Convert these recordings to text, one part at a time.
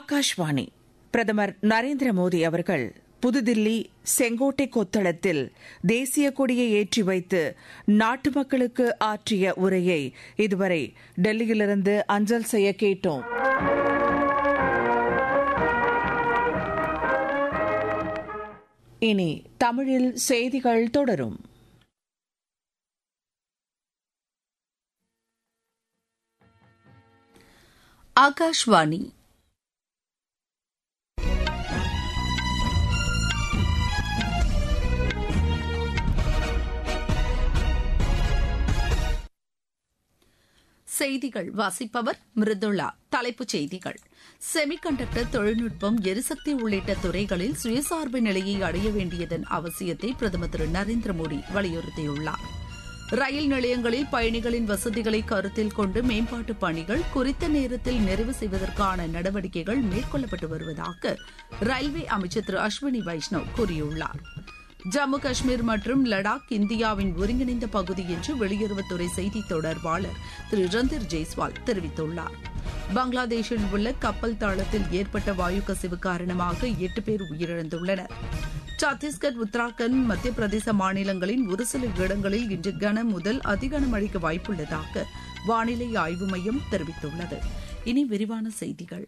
ஆகாஷ்வாணி பிரதமர் நரேந்திர மோடி அவர்கள் புதுதில்லி செங்கோட்டை கொத்தளத்தில் தேசிய கொடியை ஏற்றி வைத்து நாட்டு மக்களுக்கு ஆற்றிய உரையை இதுவரை டெல்லியிலிருந்து அஞ்சல் செய்ய கேட்டோம் இனி தமிழில் செய்திகள் தொடரும் ஆகாஷ்வாணி செய்திகள் வாசிப்பவர் மிருதுளா தலைப்புச் செய்திகள் செமிகண்டக்டர் தொழில்நுட்பம் எரிசக்தி உள்ளிட்ட துறைகளில் சுயசார்பு நிலையை அடைய வேண்டியதன் அவசியத்தை பிரதமர் திரு நரேந்திர மோடி வலியுறுத்தியுள்ளார் ரயில் நிலையங்களில் பயணிகளின் வசதிகளை கருத்தில் கொண்டு மேம்பாட்டு பணிகள் குறித்த நேரத்தில் நிறைவு செய்வதற்கான நடவடிக்கைகள் மேற்கொள்ளப்பட்டு வருவதாக ரயில்வே அமைச்சர் திரு அஸ்வினி வைஷ்ணவ் கூறியுள்ளார் ஜம்மு காஷ்மீர் மற்றும் லடாக் இந்தியாவின் ஒருங்கிணைந்த பகுதி என்று வெளியுறவுத்துறை செய்தி தொடர்பாளர் திரு ரந்தீர் ஜெய்ஸ்வால் தெரிவித்துள்ளார் பங்களாதேஷில் உள்ள கப்பல் தளத்தில் ஏற்பட்ட வாயு கசிவு காரணமாக எட்டு பேர் உயிரிழந்துள்ளனர் சத்தீஸ்கர் உத்தராகண்ட் மத்திய பிரதேச மாநிலங்களின் ஒரு சில இடங்களில் இன்று கன முதல் அதிகனமழைக்கு வாய்ப்புள்ளதாக வானிலை ஆய்வு மையம் தெரிவித்துள்ளது இனி விரிவான செய்திகள்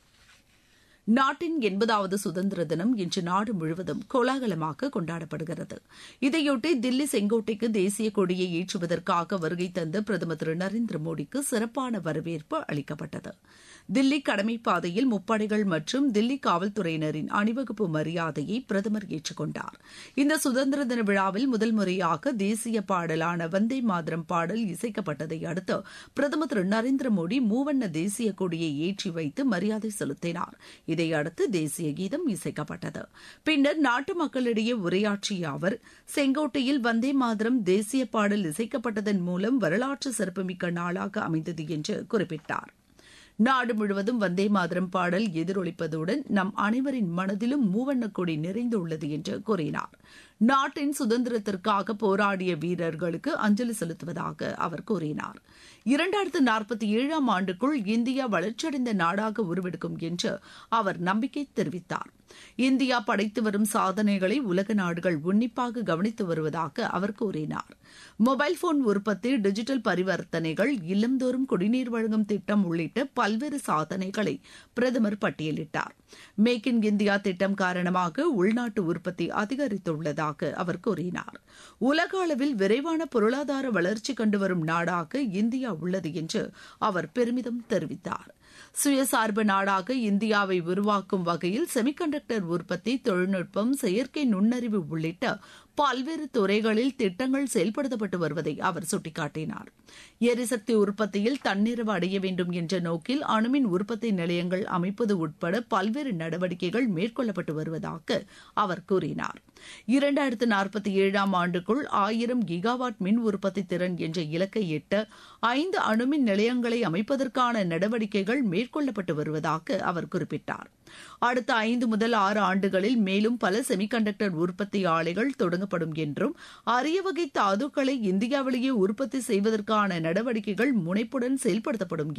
நாட்டின் எண்பதாவது சுதந்திர தினம் இன்று நாடு முழுவதும் கோலாகலமாக கொண்டாடப்படுகிறது இதையொட்டி தில்லி செங்கோட்டைக்கு தேசிய கொடியை ஏற்றுவதற்காக வருகை தந்த பிரதமர் திரு நரேந்திர மோடிக்கு சிறப்பான வரவேற்பு அளிக்கப்பட்டது தில்லி கடமைப்பாதையில் முப்படைகள் மற்றும் தில்லி காவல்துறையினரின் அணிவகுப்பு மரியாதையை பிரதமர் ஏற்றுக்கொண்டார் இந்த சுதந்திர தின விழாவில் முதல் முறையாக தேசிய பாடலான வந்தே மாதரம் பாடல் இசைக்கப்பட்டதை அடுத்து பிரதமர் திரு நரேந்திர மோடி மூவண்ண தேசிய கொடியை ஏற்றி வைத்து மரியாதை செலுத்தினார் இதையடுத்து தேசிய கீதம் இசைக்கப்பட்டது பின்னர் நாட்டு மக்களிடையே உரையாற்றிய அவர் செங்கோட்டையில் வந்தே மாதரம் தேசிய பாடல் இசைக்கப்பட்டதன் மூலம் வரலாற்று சிறப்புமிக்க நாளாக அமைந்தது என்று குறிப்பிட்டார் நாடு முழுவதும் வந்தே மாதரம் பாடல் எதிரொலிப்பதுடன் நம் அனைவரின் மனதிலும் மூவண்ணக் கொடி நிறைந்துள்ளது என்று கூறினார் நாட்டின் சுதந்திரத்திற்காக போராடிய வீரர்களுக்கு அஞ்சலி செலுத்துவதாக அவர் கூறினார் இரண்டாயிரத்து நாற்பத்தி ஏழாம் ஆண்டுக்குள் இந்தியா வளர்ச்சியடைந்த நாடாக உருவெடுக்கும் என்று அவர் நம்பிக்கை தெரிவித்தார் இந்தியா படைத்து வரும் சாதனைகளை உலக நாடுகள் உன்னிப்பாக கவனித்து வருவதாக அவர் கூறினார் மொபைல் போன் உற்பத்தி டிஜிட்டல் பரிவர்த்தனைகள் இல்லந்தோறும் குடிநீர் வழங்கும் திட்டம் உள்ளிட்ட பல்வேறு சாதனைகளை பிரதமர் பட்டியலிட்டார் மேக் இன் இந்தியா திட்டம் காரணமாக உள்நாட்டு உற்பத்தி அதிகரித்துள்ளதாக அவர் கூறினார் உலக அளவில் விரைவான பொருளாதார வளர்ச்சி கண்டு வரும் நாடாக இந்தியா உள்ளது என்று அவர் பெருமிதம் தெரிவித்தார் சுயசார்பு நாடாக இந்தியாவை உருவாக்கும் வகையில் செமிகண்டக்டர் உற்பத்தி தொழில்நுட்பம் செயற்கை நுண்ணறிவு உள்ளிட்ட பல்வேறு துறைகளில் திட்டங்கள் செயல்படுத்தப்பட்டு வருவதை அவர் சுட்டிக்காட்டினார் எரிசக்தி உற்பத்தியில் தன்னிறைவு அடைய வேண்டும் என்ற நோக்கில் அணுமின் உற்பத்தி நிலையங்கள் அமைப்பது உட்பட பல்வேறு நடவடிக்கைகள் மேற்கொள்ளப்பட்டு வருவதாக அவர் கூறினார் இரண்டாயிரத்து நாற்பத்தி ஏழாம் ஆண்டுக்குள் ஆயிரம் கிகாவாட் மின் உற்பத்தி திறன் என்ற இலக்கை எட்ட ஐந்து அணுமின் நிலையங்களை அமைப்பதற்கான நடவடிக்கைகள் மேற்கொள்ளப்பட்டு வருவதாக அவர் குறிப்பிட்டார் அடுத்த ஐந்து முதல் ஆறு ஆண்டுகளில் மேலும் பல செமிகண்டக்டர் உற்பத்தி ஆலைகள் தொடங்கப்படும் என்றும் அரிய வகை தாதுக்களை இந்தியாவிலேயே உற்பத்தி செய்வதற்கான நடவடிக்கைகள் முனைப்புடன் செயல்படுத்தப்படும்